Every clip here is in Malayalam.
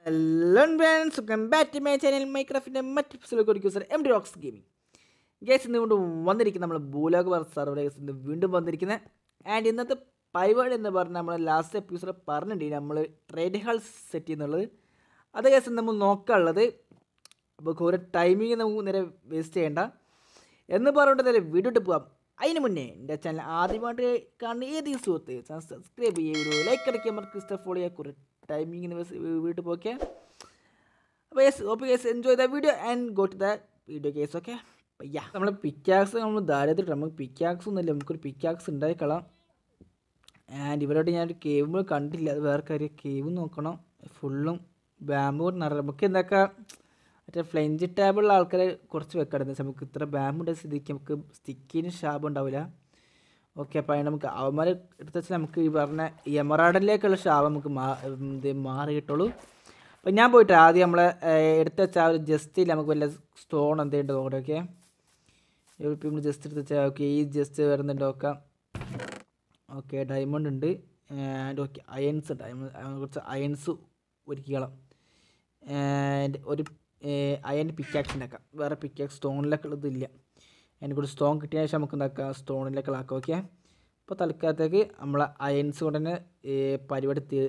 Hello friends welcome back to my channel മൈക്രാഫ്റ്റിൻ്റെ മറ്റ് എപ്പിസോഡിലേക്ക് ഒരു user M D rocks gaming guys ഇന്ന് കൊണ്ട് വന്നിരിക്കുന്ന നമ്മൾ ഭൂലോക വർ സർവർ ഗേസ് ഇന്ന് വീണ്ടും വന്നിരിക്കുന്നത് ആൻഡ് ഇന്നത്തെ പരിപാടി എന്ന് പറഞ്ഞാൽ നമ്മൾ ലാസ്റ്റ് എപ്പിസോഡ് പറഞ്ഞിട്ടുണ്ട് നമ്മൾ ട്രേഡ് ഹാൾ സെറ്റ് ചെയ്യുന്നുള്ളത് അത് കേസ് നമ്മൾ നോക്കാനുള്ളത് അപ്പോൾ കുറേ ടൈമിങ് നമുക്ക് നേരെ വേസ്റ്റ് ചെയ്യേണ്ട എന്ന് പറഞ്ഞിട്ട് നേരെ വീഡിയോ ഇട്ട് പോവാം അതിന് മുന്നേ എൻ്റെ ചാനൽ ആദ്യമായിട്ട് കാണുന്ന ഏത് സുഹൃത്ത് സബ്സ്ക്രൈബ് ചെയ്യുക ഒരു ലൈക്ക് അടിക്കുക നമുക്ക് ഇഷ്ടം ഫോളോ ചെയ്യുക കുറേ ടൈമിങ്ങിന് വീട്ടിൽ പോക്കെ അപ്പോൾ yes okay guys enjoy the video and go to the video guys okay yeah നമ്മൾ പിക്കാക്സ് നമ്മൾ ധാരാളത്തിൽ നമുക്ക് പിക്കാക്സ് ഒന്നുമില്ല നമുക്കൊരു പിക്കാക്സ് ഉണ്ടായിക്കളാം ആൻഡ് ഇവരോട് ഞാനൊരു കേവ് കണ്ടില്ല അത് വേറെ കാര്യം കേവ് നോക്കണം ഫുള്ളും ബാമ്പ് കൊണ്ട് നിറ നമുക്ക് എന്തൊക്കെ മറ്റേ ഫ്ലെഞ്ച് ടേബിളിലുള്ള ആൾക്കാരെ കുറച്ച് വെക്കണം നമുക്ക് ഇത്ര ബാമ്പുണ്ട് സ്ഥിതിക്ക് നമുക്ക് സ്റ്റിക്കിന് ശാപം ഉണ്ടാവില്ല ഓക്കെ അപ്പോൾ അതിന് നമുക്ക് അവന്മാർ എടുത്ത് വെച്ചാൽ നമുക്ക് ഈ പറഞ്ഞ എമറാഡിലേക്കുള്ള ശാപം നമുക്ക് മാ ഇത് മാറി കിട്ടുള്ളൂ അപ്പം ഞാൻ പോയിട്ട് ആദ്യം നമ്മളെ എടുത്ത് വെച്ചാൽ ആ ഒരു ജസ്റ്റിൽ നമുക്ക് വല്ല സ്റ്റോൺ എന്തെങ്കിലും നോക്കട്ടെ ഓക്കെ ഇപ്പം നമ്മൾ ജസ്റ്റ് എടുത്ത് വെച്ചാൽ ഓക്കെ ഈ ജസ്റ്റ് വരുന്നുണ്ട് നോക്കാം ഓക്കെ ഡയമണ്ട് ഉണ്ട് ആൻഡ് ഓക്കെ അയൺസ് ഡയമണ്ട് കുറച്ച് അയൺസ് ഒരുക്കിക്കോളാം ആൻഡ് ഒരു അയൺ പിക്കാക്സ് ഉണ്ടാക്കാം വേറെ പിക്കാക്സ് സ്റ്റോണിലൊക്കെ ഉള്ളതില്ല അതിനെ കൂടി സ്റ്റോൺ കിട്ടിയ ശേഷം നമുക്ക് എന്താക്കാം സ്റ്റോണിലൊക്കെ ആക്കാം ഓക്കെ അപ്പോൾ തൽക്കാലത്തേക്ക് നമ്മളെ അയൺസ് കൊണ്ട് തന്നെ പരിപാടി തീ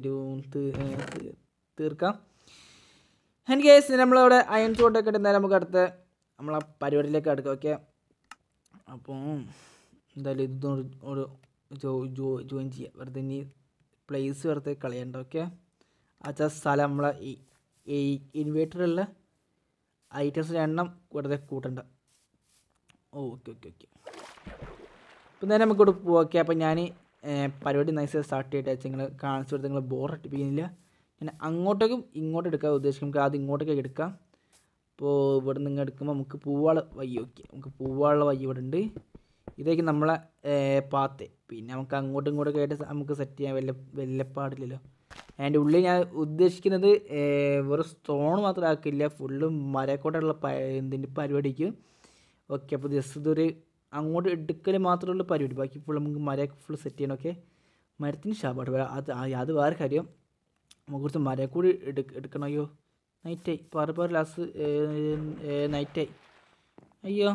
തീർക്കാം എനിക്ക് കേസ് നമ്മളവിടെ അയൺസ് കൊണ്ടൊക്കെ ഇടുന്നേരം നമുക്ക് അടുത്ത നമ്മളെ പരിപാടിയിലേക്ക് അടുക്കാം ഓക്കെ അപ്പോൾ എന്തായാലും ഇത് ഒരു ജോയിൻ ചെയ്യാം വെറുതെ ഇനി പ്ലേസ് വെറുതെ കളയണ്ട ഓക്കെ ആ സ്ഥലം നമ്മളെ ഈ ഇൻവേർട്ടറുള്ള ഐറ്റംസിൻ്റെ എണ്ണം വെറുതെ കൂട്ടണ്ട ഓക്കെ ഓക്കെ ഓക്കെ ഇപ്പം നേരെ നമുക്ക് ഇവിടെ ഓക്കെ അപ്പോൾ ഞാൻ പരിപാടി നൈസ് സ്റ്റാർട്ട് ചെയ്തിട്ട് വെച്ചാൽ നിങ്ങൾ കാണിച്ചു കൊടുത്ത് നിങ്ങൾ ബോർ അടിപ്പിക്കുന്നില്ല ഞാൻ അങ്ങോട്ടേക്കും ഇങ്ങോട്ടും എടുക്കാൻ ഉദ്ദേശിക്കും നമുക്ക് ആദ്യം ഇങ്ങോട്ടേക്ക് എടുക്കാം അപ്പോൾ ഇവിടെ നിന്ന് എടുക്കുമ്പോൾ നമുക്ക് പൂവാള വയ്യ ഓക്കെ നമുക്ക് പൂവാള വയ്യ ഇവിടെ ഉണ്ട് ഇതേക്ക് നമ്മളെ പാത്ത് പിന്നെ നമുക്ക് അങ്ങോട്ടും ഇങ്ങോട്ടൊക്കെ ആയിട്ട് നമുക്ക് സെറ്റ് ചെയ്യാൻ വലിയ വലിയ പാടില്ലല്ലോ അതിൻ്റെ ഉള്ളിൽ ഞാൻ ഉദ്ദേശിക്കുന്നത് വെറും സ്റ്റോൺ മാത്രം ആക്കില്ല ഫുള്ളും മരക്കോട്ടുള്ള എന്തിൻ്റെ പരിപാടിക്ക് ഓക്കെ അപ്പോൾ ജസ്റ്റ് ഇതൊരു അങ്ങോട്ട് എടുക്കൽ മാത്രമുള്ള പരിപാടി ബാക്കി ഫുൾ നമുക്ക് മരമൊക്കെ ഫുൾ സെറ്റ് ചെയ്യണം ഓക്കെ മരത്തിന് ശാപാട് അത് അത് വേറെ കാര്യം നമുക്ക് കുറച്ച് മരം കൂടി എടുക്ക എടുക്കണം അയ്യോ നൈറ്റായി പാറ് പാറ് ലാസ്റ്റ് നൈറ്റായി അയ്യോ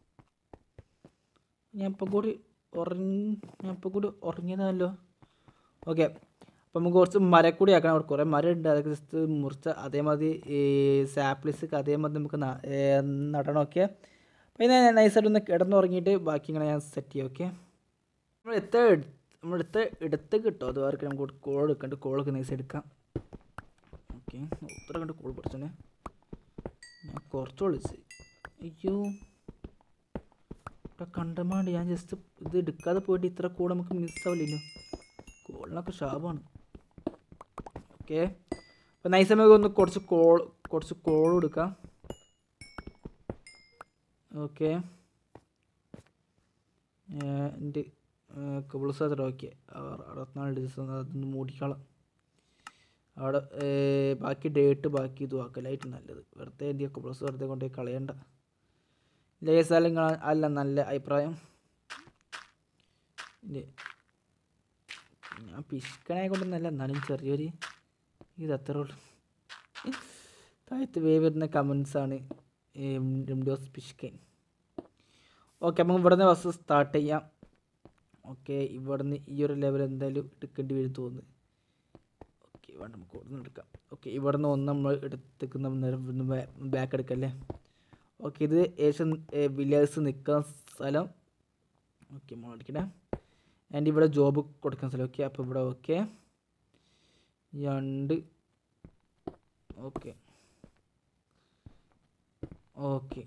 ഞാൻ ഇപ്പം കൂടി ഉറങ്ങി ഞാൻ ഇപ്പം കൂടി ഉറങ്ങിയതാണല്ലോ ഓക്കെ അപ്പം നമുക്ക് കുറച്ച് മരക്കൂടി ആക്കണം അവിടെ കുറേ മരം ഉണ്ട് അതൊക്കെ ജസ്റ്റ് മുറിച്ച അതേമാതിരി ഈ സാപ്ലിസൊക്കെ അതേമാതിരി നമുക്ക് നടണം ഓക്കെ അപ്പം ഇത് നൈസായിട്ട് ഒന്ന് കിടന്നുറങ്ങിയിട്ട് ബാക്കി ഇങ്ങനെ ഞാൻ സെറ്റ് ചെയ്യാം ഓക്കെ നമ്മൾ എത്ര നമ്മൾ എടുത്ത എടുത്ത് കിട്ടും അത് വേറെ നമുക്ക് കോൾ എടുക്കണ്ട് കോളൊക്കെ നൈസ് എടുക്കാം ഓക്കെ ഉത്തരം കണ്ട് കോൾ പഠിച്ചോനെ ഞാൻ കുറച്ച് വിളിച്ച് അയ്യോ ഇവിടെ കണ്ടമാണ്ട് ഞാൻ ജസ്റ്റ് ഇത് എടുക്കാതെ പോയിട്ട് ഇത്ര കോൾ നമുക്ക് മിസ്സാവില്ലല്ലോ കോളിനൊക്കെ ശാപമാണ് ഓക്കെ അപ്പോൾ നൈസ് നമുക്ക് ഒന്ന് കുറച്ച് കോൾ കുറച്ച് കോൾ എടുക്കാം ഓക്കെ എൻ്റെ കബിൾസാത്ര ഓക്കെ അറുപത്തിനാല് ദിവസം അതൊന്ന് മൂടിക്കളാം അവിടെ ബാക്കി ഡേറ്റ് ബാക്കി ഇതും ആക്കലായിട്ട് നല്ലത് വെറുതെ എന്തിയ കബിൾസ് വെറുതെ കൊണ്ടുപോയി കളയണ്ട ലേസാലും അല്ല നല്ല അഭിപ്രായം ഞാൻ പിഷ്കനെ കൊണ്ടൊന്നല്ല എന്നാലും ചെറിയൊരു ഇത് അത്രേ ഉള്ളൂ താഴത്ത് വേ വരുന്ന കമൻസാണ് ഡോസ് പിഷ്കൻ ഓക്കെ നമുക്ക് ഇവിടെ നിന്ന് ബസ് സ്റ്റാർട്ട് ചെയ്യാം ഓക്കെ ഇവിടെ നിന്ന് ഈ ഒരു ലെവൽ എന്തായാലും എടുക്കേണ്ടി വരും തോന്നുന്നു ഓക്കെ വേണ്ട നമുക്ക് ഇവിടെ നിന്ന് എടുക്കാം ഓക്കെ ഇവിടെ നിന്ന് ഒന്ന് നമ്മൾ എടുത്തേക്കുന്ന നേരം ബാക്ക് എടുക്കല്ലേ ഓക്കെ ഇത് ഏഷ്യൻ വില്ലേഴ്സ് നിൽക്കുന്ന സ്ഥലം ഓക്കെ നമ്മൾ അടിക്കണേ ആൻഡ് ഇവിടെ ജോബ് കൊടുക്കുന്ന സ്ഥലം ഓക്കെ അപ്പോൾ ഇവിടെ ഓക്കെ രണ്ട് ഓക്കെ ഓക്കെ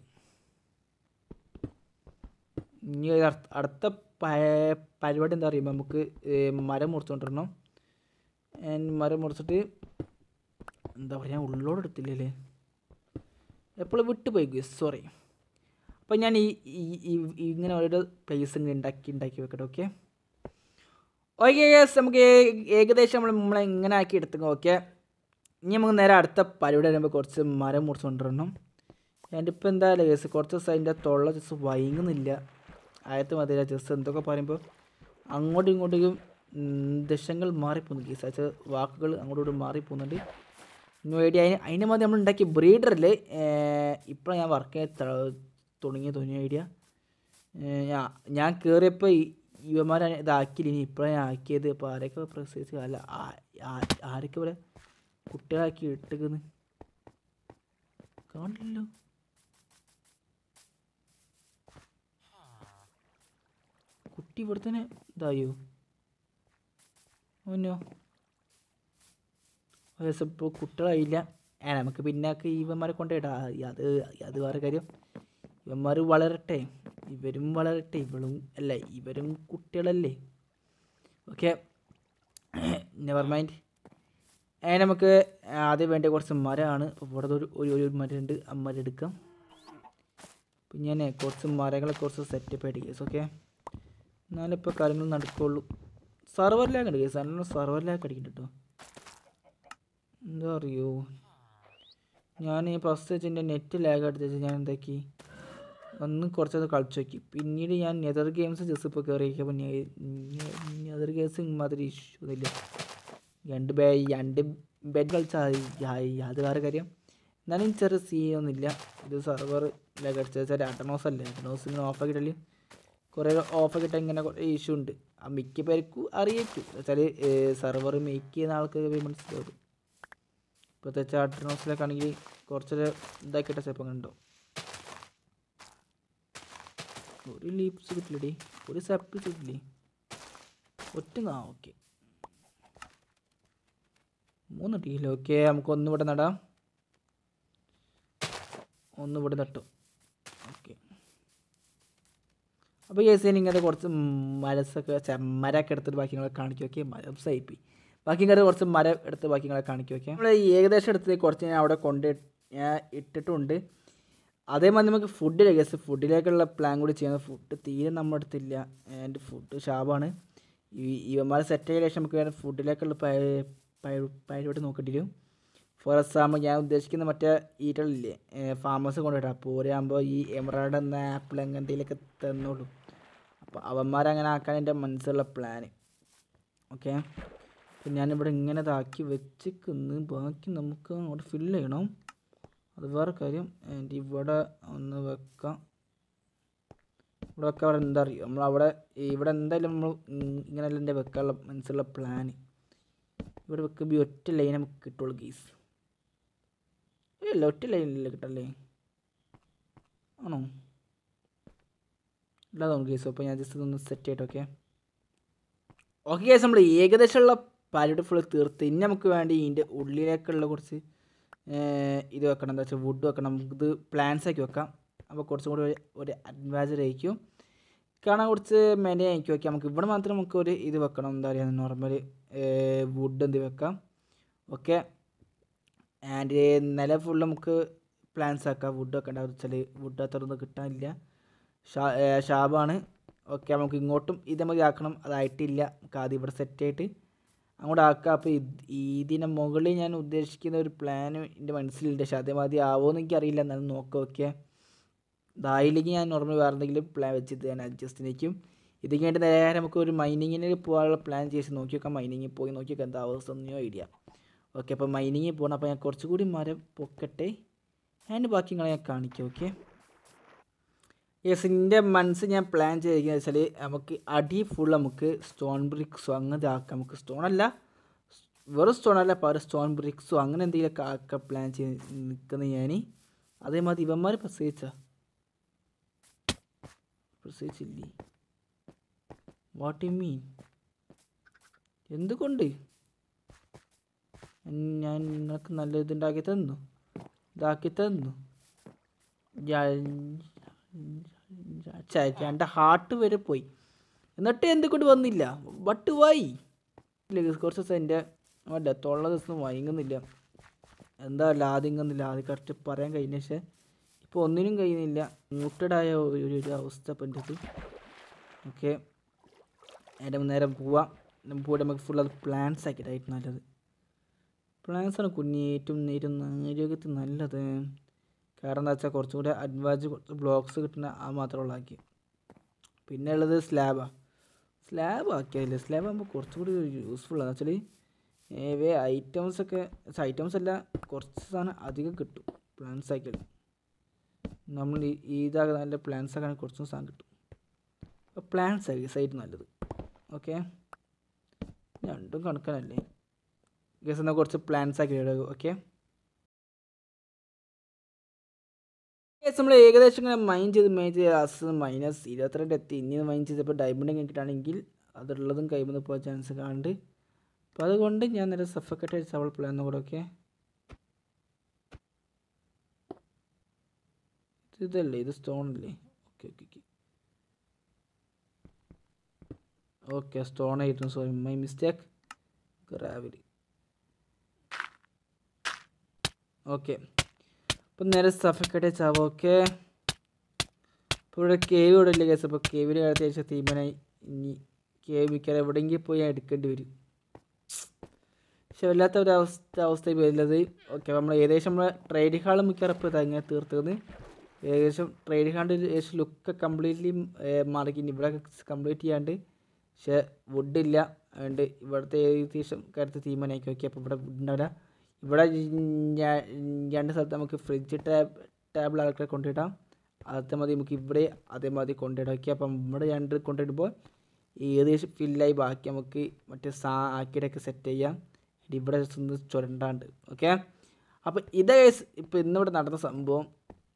ഇനി അടുത്ത പരിപാടി എന്താ പറയുമ്പോൾ നമുക്ക് മരം മുറിച്ചുകൊണ്ടിരണം മരം മുറിച്ചിട്ട് എന്താ പറയുക ഉള്ളോട് എടുത്തില്ലല്ലേ എപ്പോഴും വിട്ടു പോയി സോറി അപ്പോൾ ഞാൻ ഈ ഇങ്ങനെ ഓരോ പ്ലേസ് ഇങ്ങനെ ഉണ്ടാക്കി ഉണ്ടാക്കി വെക്കട്ടെ ഓക്കെ ഓക്കെ യെസ് നമുക്ക് ഏകദേശം നമ്മൾ നമ്മളെ ഇങ്ങനെ ആക്കി എടുത്തേക്കാം ഓക്കെ ഇനി നമുക്ക് നേരെ അടുത്ത പരിപാടി വരുമ്പോൾ കുറച്ച് മരം മുറിച്ച് കൊണ്ടുവരണം എൻ്റെ ഇപ്പോൾ എന്താ കേസ് കുറച്ച് ദിവസം അതിൻ്റെ തൊള്ള ജസ്റ്റ് വൈകുന്നില്ല ആയത്ത് മതിയില്ല ജസ്റ്റ് എന്തൊക്കെ പറയുമ്പോൾ അങ്ങോട്ടും ഇങ്ങോട്ടും ദശങ്ങൾ മാറിപ്പോകുന്നു കേസ് അയച്ച വാക്കുകൾ അങ്ങോട്ടും ഇങ്ങോട്ടും മാറിപ്പോകുന്നുണ്ട് ന്യൂ ഐഡിയ അതിന് അതിന് മതി നമ്മൾ ഉണ്ടാക്കിയ ബ്രീഡറിൽ ഇപ്പോഴാണ് ഞാൻ വർക്ക് ചെയ്യാൻ തുടങ്ങിയ ന്യൂ ഐഡിയ ഞാൻ ഞാൻ കയറിയപ്പോൾ യുവമാരെ ഇതാക്കിയില്ല ഇനി ഇപ്പോഴാണ് ഞാൻ ആക്കിയത് ഇപ്പോൾ ആരൊക്കെ പ്രസവിച്ച് അല്ല ആ- ആ- ആരൊക്കെ ഇവിടെ കുട്ടികളാക്കി ഇട്ടേക്കുന്നു കാണില്ലല്ലോ കുട്ടി ഇവിടെ തന്നെ ഇതായോ ഓനോ ഇപ്പോൾ കുട്ടികളായില്ല ആ നമുക്ക് പിന്നാക്ക് ഇവന്മാരെ കൊണ്ടുപോയിട്ടാ അത് അത് വേറെ കാര്യം ഇവന്മാർ വളരട്ടെ ഇവരും വളരട്ടെ ഇവളും അല്ല ഇവരും കുട്ടികളല്ലേ ഓക്കെ നെവർ മൈൻഡ് അതിന് നമുക്ക് ആദ്യം വേണ്ട കുറച്ച് മരമാണ് അപ്പോൾ ഇവിടെ ഒരു ഒരു ഒരു മരമുണ്ട് ആ മരം എടുക്കാം പിന്നെ ഞാൻ കുറച്ച് മരങ്ങളെ കുറച്ച് സെറ്റപ്പ് ആയിട്ട് കേസ് ഓക്കെ എന്നാലും ഇപ്പോൾ കാര്യങ്ങൾ നടക്കുള്ളൂ സർവർ ലാഗ് ഉണ്ട് കേസ് നല്ല സർവർ ലാഗ് അടിക്കുന്നുണ്ട് കേട്ടോ എന്താ അറിയോ ഞാൻ ഫസ്റ്റ് വെച്ച് എൻ്റെ നെറ്റ് ലാഗ് അടിച്ച് വെച്ച് ഞാൻ എന്താക്കി ഒന്ന് കുറച്ചത് കളിച്ചു നോക്കി പിന്നീട് ഞാൻ നെതർ ഗെയിംസ് ജസ്റ്റ് ഇപ്പോൾ കയറിയപ്പോൾ നെതർ ഗെയിംസ് മാതിരി ഇഷ്യൂ ഒന്നുമില്ല രണ്ട് ബേ രണ്ട് ബെഡ് കളിച്ചാൽ അത് വേറെ കാര്യം എന്നാലും ചെറിയ സീനൊന്നുമില്ല ഇത് സെർവർ ലാഗ് അടിച്ചത് വെച്ചാൽ അട്ടനോസ് അല്ലേ അട്ടനോസ് ഇങ്ങനെ ഓഫ് ആക്കിയിട്ടല്ലേ കുറേ ഓഫ് ആക്കിയിട്ട് ഇങ്ങനെ കുറേ ഇഷ്യൂ ഉണ്ട് ആ മിക്ക പേർക്കും അറിയിക്കും വെച്ചാൽ സെർവർ മേക്ക് ചെയ്യുന്ന ആൾക്ക് മനസ്സിലാവും ഇപ്പോഴത്തെ ചാട്ടനോസിലൊക്കെ ആണെങ്കിൽ കുറച്ചൊരു ഇതാക്കിയിട്ട ചിലപ്പോൾ കണ്ടോ ഒരു ലീപ്സ് കിട്ടില്ലടി ഒരു സെപ്റ്റ് കിട്ടില്ലേ ഒറ്റ ആ ഓക്കെ മൂന്ന് ടീല് ഓക്കെ നമുക്ക് ഒന്ന് ഇവിടെ നടാം ഒന്ന് ഇവിടെ നട്ടു ഓക്കെ അപ്പോൾ കേസ് ഇങ്ങനത്തെ കുറച്ച് മരസൊക്കെ ചെ- മരമൊക്കെ എടുത്തിട്ട് ബാക്കി നിങ്ങളെ കാണിക്കും ഓക്കെ മരം സൈപ്പി ബാക്കി ഇങ്ങനെ കുറച്ച് മരം എടുത്ത് ബാക്കി നിങ്ങളെ കാണിക്കും ഓക്കെ നമ്മൾ ഏകദേശം എടുത്ത് കുറച്ച് ഞാൻ അവിടെ കൊണ്ട് ഞാൻ ഇട്ടിട്ടുണ്ട് അതേമാതിരി നമുക്ക് ഫുഡിലെ കേസ് ഫുഡിലേക്കുള്ള പ്ലാൻ കൂടി ചെയ്യണം ഫുഡ് തീരെ നമ്മുടെ അടുത്തില്ല ആൻഡ് ഫുഡ് ഷാപ്പാണ് ഈ ഇവന്മാർ സെറ്റ് ചെയ്ത ശേഷം നമുക്ക് വേറെ ഫുഡിലേക്കുള്ള പരിപാടി നോക്കേണ്ടി വരും ഫോർ എക്സാമ്പിൾ ഞാൻ ഉദ്ദേശിക്കുന്ന മറ്റേ ഈറ്റളില്ലേ ഫാമേഴ്സ് കൊണ്ടുപോയിട്ട് അപ്പോൾ ഒരാകുമ്പോൾ ഈ എമറാൾഡ് എന്ന ആപ്പിൾ എന്തെങ്കിലുമൊക്കെ തന്നോളൂ അപ്പോൾ അവന്മാരങ്ങനെ ആക്കാൻ എൻ്റെ മനസ്സിലുള്ള പ്ലാന് ഓക്കെ അപ്പം ഞാനിവിടെ ഇങ്ങനെ ഇതാക്കി വെച്ചിരിക്കുന്നു ബാക്കി നമുക്ക് അങ്ങോട്ട് ഫില്ല് ചെയ്യണം അത് വേറെ കാര്യം ആൻഡ് ഇവിടെ ഒന്ന് വെക്കാം ഇവിടെ വെക്കാൻ അവിടെ എന്താ അറിയോ നമ്മളവിടെ ഇവിടെ എന്തായാലും നമ്മൾ ഇങ്ങനെയല്ല എൻ്റെ വെക്കാനുള്ള മനസ്സിലുള്ള പ്ലാന് ഇവിടെ വെക്കുമ്പോൾ ഈ ഒറ്റ ലൈൻ നമുക്ക് കിട്ടുള്ളൂ ഗീസ് ഇല്ല ഒറ്റ ലൈനില്ല കിട്ടല്ലേ ആണോ ഇല്ലാതെ നമുക്ക് ഗീസ് അപ്പോൾ ഞാൻ ജസ്റ്റ് ഒന്ന് സെറ്റ് ചെയ്യട്ടെ ഓക്കെ ഓക്കെ ഗേസ് നമ്മൾ ഏകദേശമുള്ള പരിപാടി ഫുൾ തീർത്ത് ഇനി നമുക്ക് വേണ്ടി ഇതിൻ്റെ ഉള്ളിലേക്കുള്ള കുറച്ച് ഏർ, ഇത് വെക്കണം എന്താ വെച്ചാൽ വുഡ് വെക്കണം നമുക്കിത് പ്ലാൻസ് ആക്കി വെക്കാം അപ്പോൾ കുറച്ചും കൂടി ഒരു- ഒരു അഡ്വാൻറ്റേജ് ആയിരിക്കും കാണാൻ കുറച്ച് മെനയെ ആക്കി വെക്കാം നമുക്ക് ഇവിടെ മാത്രം നമുക്ക് ഒരു ഇത് വെക്കണം എന്താ പറയുക നോർമൽ വുഡ് എന്ത് വെക്കാം ഓക്കെ ആൻഡ് നില ഫുള്ള് നമുക്ക് പ്ലാൻസ് ആക്കാം വുഡ് വെക്കേണ്ട വെച്ചാൽ വുഡ് അത്രയൊന്നും കിട്ടാനില്ല ഷാ ഏർ ഷാബാണ് ഓക്കെ നമുക്ക് ഇങ്ങോട്ടും ഇത് നമുക്ക് ആക്കണം അതായിട്ടില്ല നമുക്ക് ആദ്യം ഇവിടെ സെറ്റ് ആയിട്ട് അങ്ങോട്ട് ആക്കാം അപ്പോൾ ഇത് ഇതിന് മുകളിൽ ഞാൻ ഉദ്ദേശിക്കുന്ന ഒരു പ്ലാൻ എൻ്റെ മനസ്സിലുണ്ട് പക്ഷേ അതേമാതിരി ആവുമെന്ന് എനിക്കറിയില്ല എന്നാലും നോക്കാം ഓക്കെ ഇതായില്ലെങ്കിൽ ഞാൻ നോർമൽ വേറെ എന്തെങ്കിലും പ്ലാൻ വെച്ചിട്ട് ഞാൻ അഡ്ജസ്റ്റ് ചെയ്യും ഇത് കഴിഞ്ഞിട്ട് നേരെ നമുക്ക് ഒരു മൈനിങ്ങിന് പോകാനുള്ള പ്ലാൻ ചെയ്ത് നോക്കി നോക്കാം മൈനിങ്ങിൽ പോയി നോക്കി നോക്കാം എന്താ അവസ്ഥ ഒന്നും ഐഡിയ ഓക്കെ അപ്പോൾ മൈനിങ്ങിൽ പോകണം അപ്പോൾ ഞാൻ കുറച്ചുകൂടി മരം പൊക്കട്ടെ അതിൻ്റെ ബാക്കി നിങ്ങളെ ഞാൻ കാണിക്കാം ഓക്കെ യെസ് എൻ്റെ മനസ്സ് ഞാൻ പ്ലാൻ ചെയ്തിരിക്കുന്നത് വെച്ചാൽ നമുക്ക് അടി ഫുൾ നമുക്ക് സ്റ്റോൺ ബ്രിക്സോ അങ്ങനത്തെ ആക്കാം നമുക്ക് സ്റ്റോൺ അല്ല വെറും സ്റ്റോൺ അല്ല പകരം സ്റ്റോൺ ബ്രിക്സോ അങ്ങനെ എന്തെങ്കിലുമൊക്കെ ആക്കാൻ പ്ലാൻ ചെയ്ത് നിൽക്കുന്ന ഞാൻ അതേമാതിരി ഇവന്മാർ പ്രസവിച്ച പ്രസവിച്ചില്ലേ വാട്ട് യു മീൻ എന്തുകൊണ്ട് ഞാൻ നിങ്ങൾക്ക് നല്ല ഇതുണ്ടാക്കി തന്നു ഇതാക്കി തന്നു എൻ്റെ ഹാർട്ട് വരെ പോയി എന്നിട്ട് എന്തുകൊണ്ട് വന്നില്ല ബട്ട് വൈ കുറച്ച് ദിവസം എൻ്റെ ഡെത്തോളം ദിവസം വൈകുന്നില്ല എന്താ ലാദിങ്ങുന്നില്ല അത് കറക്റ്റ് പറയാൻ കഴിഞ്ഞ പക്ഷേ ഇപ്പോൾ ഒന്നിനും കഴിയുന്നില്ല മ്യൂട്ടഡായ ഒരു ഒരു അവസ്ഥ ഇപ്പം എൻ്റെ ഇത് ഓക്കെ അതിൻ്റെ നേരം പോവാം പോയിട്ട് നമുക്ക് ഫുൾ അത് പ്ലാൻസ് ആക്കിയിട്ടായിട്ട് നല്ലത് പ്ലാൻസാണ് കുഞ്ഞി ഏറ്റവും നേരം ആരോഗ്യത്തിന് നല്ലത് കാരണം എന്താ വെച്ചാൽ കുറച്ചും കൂടെ അഡ്വാൻസ് കുറച്ച് ബ്ലോക്സ് കിട്ടുന്ന ആ മാത്രമുള്ള ആക്കി പിന്നെ ഉള്ളത് സ്ലാബാണ് സ്ലാബ് ആക്കിയാലില്ല സ്ലാബ് ആകുമ്പോൾ കുറച്ചും കൂടി യൂസ്ഫുൾ ആണ് വെച്ചാൽ ഏവേ ഐറ്റംസ് ഒക്കെ ഐറ്റംസ് അല്ല കുറച്ച് സാധനം അധികം കിട്ടും പ്ലാൻസ് ആക്കിയാൽ നമ്മൾ ഈ- ഇതാകെ നല്ല പ്ലാൻസ് ആക്കാൻ കുറച്ചും സാധനം കിട്ടും അപ്പോൾ പ്ലാൻസ് ആക്കി സൈറ്റ് നല്ലത് ഓക്കെ രണ്ടും കണക്കാനല്ലേ ഗസ് എന്നാൽ കുറച്ച് പ്ലാൻസ് ആക്കി ഓക്കെ ഗസ് നമ്മൾ ഏകദേശം ഇങ്ങനെ മൈൻഡ് ചെയ്ത് മൈൻഡ് ചെയ്ത് അസ് മൈനസ് ഇരുപത്തിരണ്ട് എത്തി ഇനി മൈൻഡ് ചെയ്തപ്പോൾ ഡയമണ്ട് കിട്ടുകയാണെങ്കിൽ അതുള്ളതും കൈമെന്ന് പോകാൻ ചാൻസ് കാണുന്നുണ്ട് അപ്പോൾ അതുകൊണ്ട് ഞാൻ നേരെ സഫക്കറ്റ് അടിച്ച് അവൾ പ്ലാൻ കൂടെ ഓക്കെ ഇതല്ലേ ഇത് സ്റ്റോൺ അല്ലേ okay okay okay okay stone ആയിരുന്നു സോറി മൈ മിസ്റ്റേക്ക് ഗ്രാവിലി ഓക്കെ അപ്പം നേരെ സഫക്കട്ടെ ചാവ് ഓക്കെ ഇപ്പോൾ ഇവിടെ കേവ് ഇവിടെ ഇല്ല കേസ് അപ്പോൾ കേവിൽ അത്യാവശ്യം തീമനായി ഇനി കേവ് മിക്കവാറും എവിടെയെങ്കിലും പോയി ഞാൻ എടുക്കേണ്ടി വരും പക്ഷെ വല്ലാത്ത ഒരു അവസ്ഥ അവസ്ഥ വരുന്നത് ഓക്കെ നമ്മൾ ഏകദേശം നമ്മൾ ട്രേഡ് ഹാൾ മിക്കവാറും ഇപ്പോൾ ഇങ്ങനെ തീർത്തത് ഏകദേശം ട്രേഡ് ഹാളിൻ്റെ ഏകദേശം ലുക്ക് കംപ്ലീറ്റ്ലി മാറിക്കിനി ഇവിടെ കംപ്ലീറ്റ് ചെയ്യാണ്ട് പക്ഷേ വുഡില്ല അതുകൊണ്ട് ഇവിടുത്തെ ഏകദേശം കാര്യത്തിൽ തീരുമാനമാക്കി നോക്കി അപ്പോൾ ഇവിടെ wood ഉണ്ടാവില്ല ഇവിടെ ഞാ- രണ്ട് സ്ഥലത്ത് നമുക്ക് ഫ്രിഡ്ജ് ടാബ് ടേബിൾ ആൾക്കാരെ കൊണ്ടിടാം അതേ മതി നമുക്ക് ഇവിടെ അതേമാതിരി കൊണ്ടിടാം ഓക്കെ അപ്പം ഇവിടെ രണ്ട് കൊണ്ടിടുമ്പോൾ ഏകദേശം ഫില്ലായി ബാക്കി നമുക്ക് മറ്റേ സാ ആക്കിയിട്ടൊക്കെ സെറ്റ് ചെയ്യാം എന്നിട്ട് ഇവിടെ just ഒന്ന് ചുരണ്ടാണ്ട് ഓക്കെ അപ്പോൾ ഇതേ ഇപ്പോൾ ഇന്നിവിടെ നടന്ന സംഭവം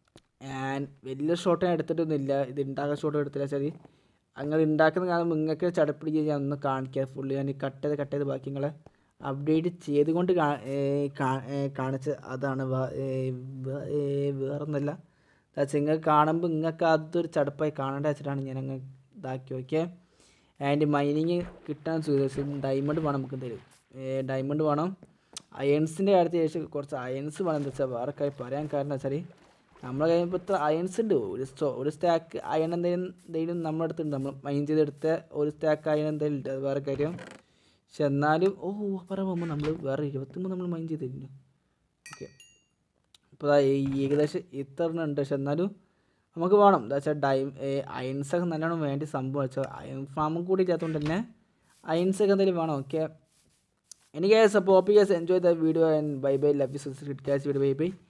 ഞാൻ വലിയ ഷോട്ട് ഞാൻ എടുത്തിട്ടൊന്നുമില്ല ഇത് ഉണ്ടാക്കുന്ന ഷോട്ട് എടുത്തില്ല വെച്ചാൽ അങ്ങനെ ഉണ്ടാക്കുന്ന കാണുമ്പോൾ നിങ്ങൾക്ക് ചടപ്പിടിക്കുക ഞാൻ ഒന്ന് കാണിക്കാം ഫുള്ള് ഞാൻ കട്ട് ചെയ്ത് കട്ട് ചെയ്ത് ബാക്കി നിങ്ങളെ അപ്ഡേറ്റ് ചെയ്തുകൊണ്ട് കാ- ഏ, കാ- ഏ, കാണിച്ച് അതാണ് വ- ഏ, വ- ഏ, വേറൊന്നുമല്ല എന്താ നിങ്ങൾക്ക് കാണുമ്പോൾ നിങ്ങൾക്ക് അതൊരു ചടപ്പായി കാണേണ്ട വെച്ചിട്ടാണ് ഞാൻ അങ്ങ് ഇതാക്കി ഓക്കെ ആൻഡ് മൈനിങ് കിട്ടാൻ സുഖം ഡയമണ്ട് വേണം നമുക്ക് തരും ഡയമണ്ട് വേണം അയൺസിൻ്റെ കാര്യത്തിൽ ശേഷം കുറച്ച് അയൺസ് വേണം എന്താ വെച്ചാൽ വേറെ കാര്യം പറയാൻ കാരണം വെച്ചാൽ നമ്മളെ കയ്യിൽ ഇപ്പോൾ ഇത്ര അയൺസ് ഉണ്ട് ഒരു സ്റ്റോ ഒരു സ്റ്റാക്ക് അയൺ എന്തെങ്കിലും എന്തെങ്കിലും നമ്മുടെ അടുത്തുണ്ട് നമ്മൾ മൈൻ ചെയ്തെടുത്ത ഒരു സ്റ്റാക്ക് അയൺ എന്തെങ്കിലും ഉണ്ട് അത് വേറെ കാര്യം പക്ഷെ എന്നാലും ഓ പറയുമ്പോൾ നമ്മൾ വേറെ ഇരുപത്തിമൂന്ന് നമ്മൾ മൈൻ ചെയ്തിരുന്നു ഓക്കെ ഇപ്പോൾ ഏകദേശം ഇത്ര എണ്ണം ഉണ്ട് പക്ഷെ എന്നാലും നമുക്ക് വേണം എന്താ വെച്ചാൽ ഡൈ അയൺസ് ഒക്കെ നല്ലോണം വേണ്ടി സംഭവം വെച്ചാൽ അയൺ ഫാമും കൂടി ഇല്ലാത്തതുകൊണ്ട് തന്നെ അയൺസ് ഒക്കെ എന്തെങ്കിലും വേണം ഓക്കെ എനിക്ക് അപ്പോൾ ഓപ്പി guys enjoy the video and bye bye love you subscribe catch video bye bye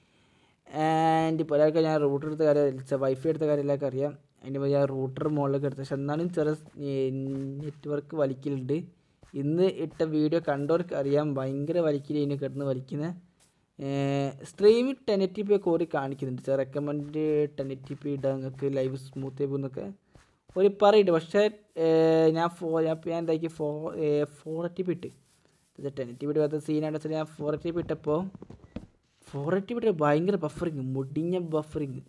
and ഇപ്പോൾ ഒരാൾക്ക് ഞാൻ റൂട്ടർ എടുത്ത കാര്യം വൈഫൈ എടുത്ത കാര്യം എല്ലാവർക്കും അറിയാം അതിൻ്റെ ഞാൻ റൂട്ടർ മുകളിലൊക്കെ എടുത്ത പക്ഷെ എന്നാലും ചെറിയ നെറ്റ്വർക്ക് വലിക്കലുണ്ട് ഇന്ന് ഇട്ട വീഡിയോ കണ്ടവർക്ക് അറിയാം ഭയങ്കര വലിക്കൽ ഇതിന് കിടന്ന് വലിക്കുന്നത് സ്ട്രീമിൽ ടെൻ എറ്റി പി ഒക്കെ ഓടി കാണിക്കുന്നുണ്ട് sir recommend ten eighty P ഇടാൻ നിങ്ങൾക്ക് ലൈവ് സ്മൂത്ത് എന്നൊക്കെ ഒരു പറയുന്നുണ്ട് പക്ഷേ ഏർ ഞാൻ ഫോ ഞാൻ ഇപ്പം ഞാൻ എന്താക്കി ഫോ ഫോർ എറ്റി പി ഇട്ട് ടെൻ എറ്റി പി ഇട്ട് സീനായിട്ട് വെച്ചാൽ ഞാൻ ഫോർ എറ്റി പി ഇട്ടപ്പോൾ ഫോർ എറ്റി പി ഇട്ട് ഭയങ്കര ബഫറിങ് മുടിഞ്ഞ ബഫറിങ്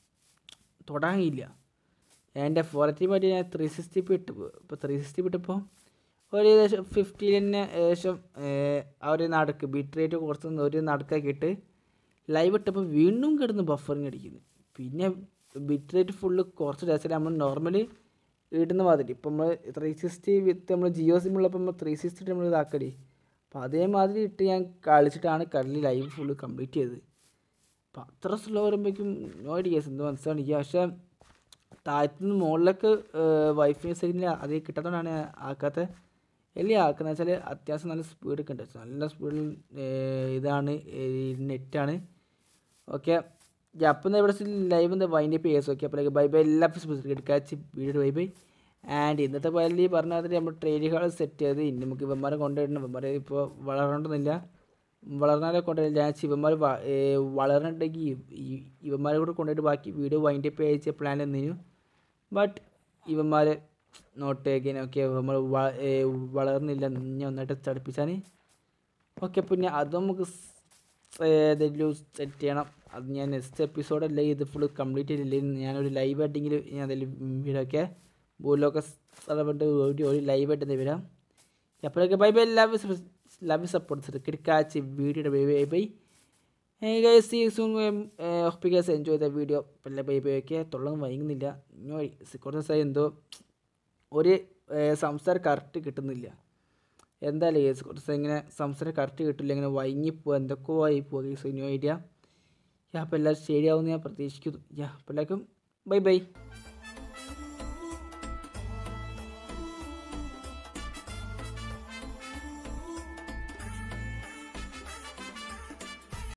തൊടാങ്ങില്ല എൻ്റെ ഫോർ എറ്റി പി ഞാൻ ത്രീ സിക്സ്റ്റി പി ഇട്ട് ഇപ്പോൾ ത്രീ സിക്സ്റ്റി പി ഇട്ടപ്പോൾ ഒരു ഏകദേശം ഫിഫ്റ്റിയിൽ തന്നെ ഏകദേശം ഏർ, ആ ഒരു നടുക്ക് ബീറ്റ് റേറ്റ് കുറച്ച് ഒരു നടുക്കൊക്കെ ഇട്ട് ലൈവ് ഇട്ടപ്പോൾ വീണ്ടും കിടന്ന് ബഫറിങ് അടിക്കുന്നു പിന്നെ ബിറ്റ് റേറ്റ് ഫുള്ള് കുറച്ച് രസം നമ്മൾ നോർമലി ഇടുന്ന മാതിരി ഇപ്പം നമ്മൾ ത്രീ സിക്സ്റ്റി വിത്ത് നമ്മൾ ജിയോ സിം ഉള്ളപ്പോൾ നമ്മൾ ത്രീ സിക്സ്റ്റി നമ്മൾ ഇതാക്കടി അപ്പോൾ അതേമാതിരി ഇട്ട് ഞാൻ കളിച്ചിട്ടാണ് കളി ലൈവ് ഫുള്ള് കംപ്ലീറ്റ് ചെയ്തത് അപ്പം അത്ര സ്ലോ വരുമ്പോഴേക്കും നോ ഐഡിയാസ് എന്ത് മനസ്സിലാണെങ്കിൽ പക്ഷേ താഴത്തുനിന്ന് മുകളിലേക്ക് വൈഫൈ സിഗ്നൽ അത് കിട്ടാത്തതുകൊണ്ടാണ് ഞാൻ ആക്കാത്തത് വലിയ ആക്കുന്നത് വെച്ചാൽ അത്യാവശ്യം നല്ല സ്പീഡ് ഒക്കെ ഉണ്ട് നല്ല സ്പീഡിൽ ഇതാണ് നെറ്റാണ് ഓക്കെ അപ്പം ഇവിടെ ലൈവ് എന്താ വൈൻഡ് അപ്പ് ചെയ്യാം ഓക്കെ അപ്പോൾ ബൈ ബൈ എല്ലാ catch video bye bye and ഇന്നത്തെ പോലെ ഈ പറഞ്ഞ മാതിരി നമ്മൾ ട്രെയിനുകൾ സെറ്റ് ചെയ്ത് ഇനി നമുക്ക് ഇവന്മാരെ കൊണ്ടുവരണം ഇവന്മാരെ ഇപ്പോൾ വളരണമെന്നില്ല വളർന്നാലെ കൊണ്ടുവരില്ല ഞാൻ ഇവന്മാർ വളർന്നിട്ടുണ്ടെങ്കിൽ ഈ ഇവന്മാരെ കൂടെ കൊണ്ടുപോയിട്ട് ബാക്കി വീഡിയോ വൈൻഡ് അപ്പ് അയച്ച പ്ലാൻ എന്നതിനു ബട്ട് ഇവന്മാർ നോട്ട് again ഓക്കെ നമ്മൾ വളർന്നില്ല ഞാൻ ഒന്നായിട്ട് ചടപ്പിച്ചാൽ ഓക്കെ പിന്നെ അത് നമുക്ക് ഏതെങ്കിലും സെറ്റ് ചെയ്യണം അത് ഞാൻ നെക്സ്റ്റ് എപ്പിസോഡ് അല്ലേ ഇത് ഫുൾ കംപ്ലീറ്റ് ചെയ്തില്ലെങ്കിൽ ഞാനൊരു ലൈവ് ആയിട്ടെങ്കിൽ ഞാൻ അതിൽ വീഡിയോ ഒക്കെ ഭൂലോക സ്ഥലപ്പെട്ട് ഒരു ഒരു ലൈവ് ആയിട്ട് എന്തെങ്കിലും വരാം എപ്പോഴൊക്കെ bye bye love love support കിടക്കാച്ച് വീഡിയോയുടെ bye bye bye Hey guys, see you soon. Um, uh, hope you guys enjoy the video. പല്ല ബൈ ബൈ ഒക്കെ തൊള്ളൊന്നും വൈകുന്നില്ല ഇനി കുറച്ച് ദിവസമായി എന്തോ ഒരു ഏർ, സംസാരം കറക്റ്റ് കിട്ടുന്നില്ല എന്തായാലും കേസ് കുറച്ച് ദിവസം ഇങ്ങനെ സംസാരം കറക്റ്റ് കിട്ടില്ല ഇങ്ങനെ വൈകിപ്പോവുക എന്തൊക്കെയോ ആയി പോകുക കേസ് നോ ഐഡിയ യാ അപ്പോൾ എല്ലാവരും ശരിയാവുമെന്ന് ഞാൻ പ്രതീക്ഷിക്കുന്നു യാ അപ്പോൾ എല്ലാവർക്കും ബൈ ബൈ